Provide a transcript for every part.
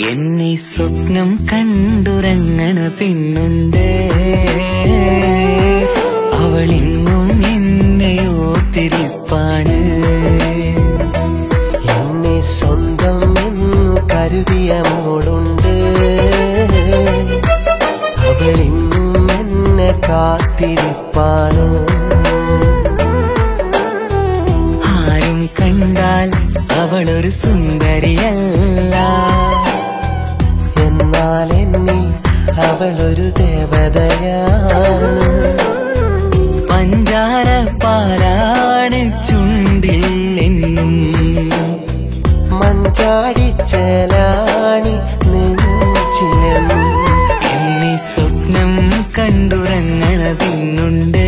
എന്നെ സ്വപ്നം കണ്ടുറങ്ങണ പെണ്ണുണ്ട് അവളിന്നും എന്നെ ഓർത്തിരിപ്പാണ് എന്നെ സ്വന്തം എന്നു കരുതിയ മോളുണ്ട് അവളിന്നും എന്നെ കാത്തിരിപ്പാണ് ആരും കണ്ടാൽ അവളൊരു സുന്ദരിയല്ല എന്നാൽ എന്നിൽ അവളൊരു ദേവതയാണ് പഞ്ചാര പാലാണ് ചുണ്ടിൽ എന്നും മഞ്ചാടിച്ചലാണി നെഞ്ചിലെന്നും എന്നെ സ്വപ്നം കണ്ടുറങ്ങണ പിന്നുണ്ട്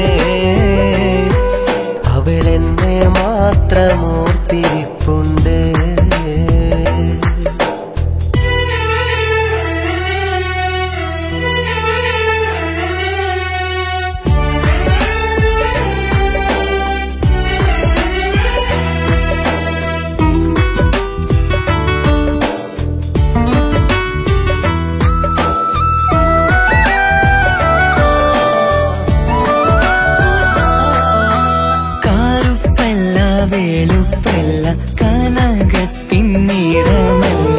അവളെന്നെ മാത്രം ഓർത്തിരിപ്പുണ്ട് കാറുപ്പല്ല വേളുപ്പല്ല കനകത്തിൻ നിറമല്ല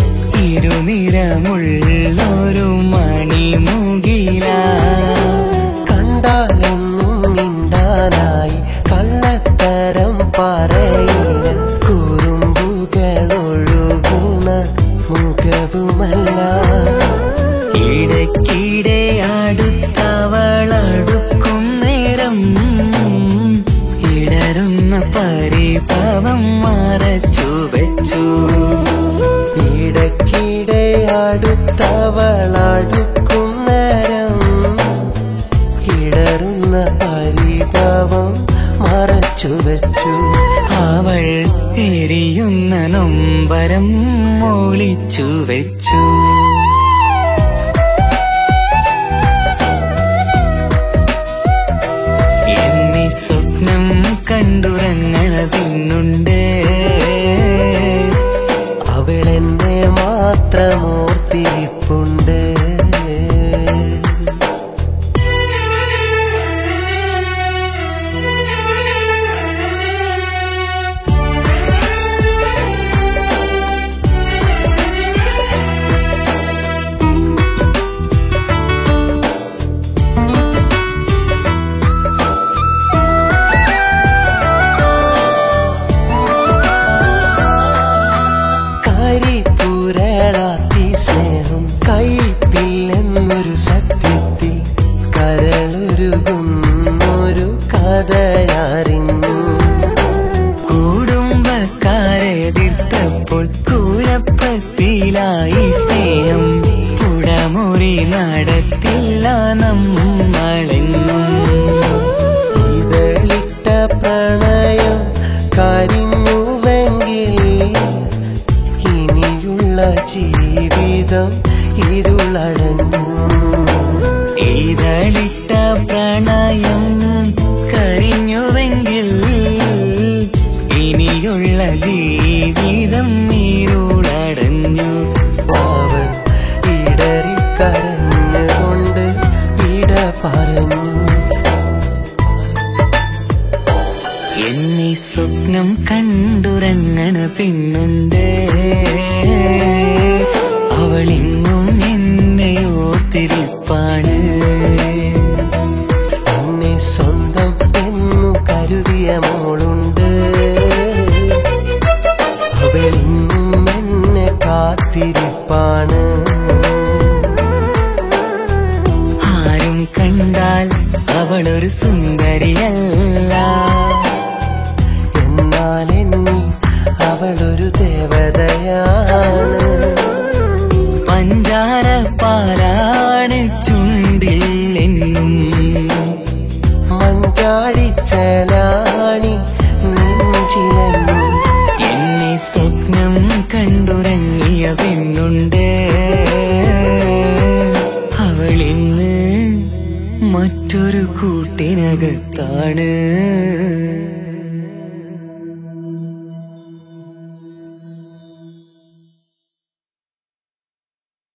ഇരുനിറമുള്ളൊരു മണിമുകില കണ്ടാലെന്നും മിണ്ടാനായി കള്ളത്തരം പറയില്ല കുറുമ്പുകളൊഴുകുണ മുഖവുമല്ല ഇടയ്ക്കിടെ അടുത്തവളടുക്കും നേരം ഇടരുന്ന പരിഭവം മറച്ചു വെച്ചു ഇടയ്ക്കിടെ അടുത്തവളടുക്കും നേരം ഇടറുന്ന പരിഭവം മറച്ചു വെച്ചു അവൾ എരിയുന്ന നൊമ്പരം ഒളിച്ചു വെച്ചു എന്നീ സ്വപ്നം കണ്ടുറങ്ങണ പിന്നുണ്ട് അവളെന്നെ മാത്രം ഓർത്തിരിപ്പുണ്ട് കരിപ്പുരളാത്തി സ്നേഹം കൈപ്പില്ലെന്നൊരു സത്യത്തിൽ കരളുരുകുന്നൊരു കഥയറിഞ്ഞു കുടുംബക്കാരെതിർത്തപ്പോൾ കുഴപ്പത്തിലായി സ്നേഹം കുടമുറി നടത്തില്ല നമ്മളെന്നും ഇതളിട്ട പ്രണയം കരിഞ്ഞുവെങ്കിൽ ഇനിയുള്ള ജീവിതം ഇരുളടഞ്ഞു ഇതളിട്ട പ്രണയം കരിഞ്ഞുവെങ്കിൽ ഇനിയുള്ള ജീവിതം ഇരുളടഞ്ഞു അവൾ ഇടറിക്കരഞ്ഞുകൊണ്ട് ഇട പറഞ്ഞു എന്നീ സ്വപ്നം കണ്ടുറങ്ങണ പെണ്ണുണ്ട് അവളിന്നും എന്നെ ഓർത്തിരിപ്പാണ് എന്നെ സ്വന്തം എന്നു കരുതിയ മോളുണ്ട് അവളിന്നും എന്നെ കാത്തിരിപ്പാണ് ആരും കണ്ടാൽ അവളൊരു സുന്ദരിയല്ല എന്നാൽ എന്നിൽ അവളൊരു ദേവതയാണ് പഞ്ചാര പാലാണ് ചുണ്ടിൽ എന്നും മഞ്ചാടിച്ചലാണി നെഞ്ചിലെന്നും എന്നെ സ്വപ്നം കണ്ടുറങ്ങിയ പെണ്ണുണ്ട് അവളിന്ന് മറ്റൊരു കൂട്ടിനകത്താണ്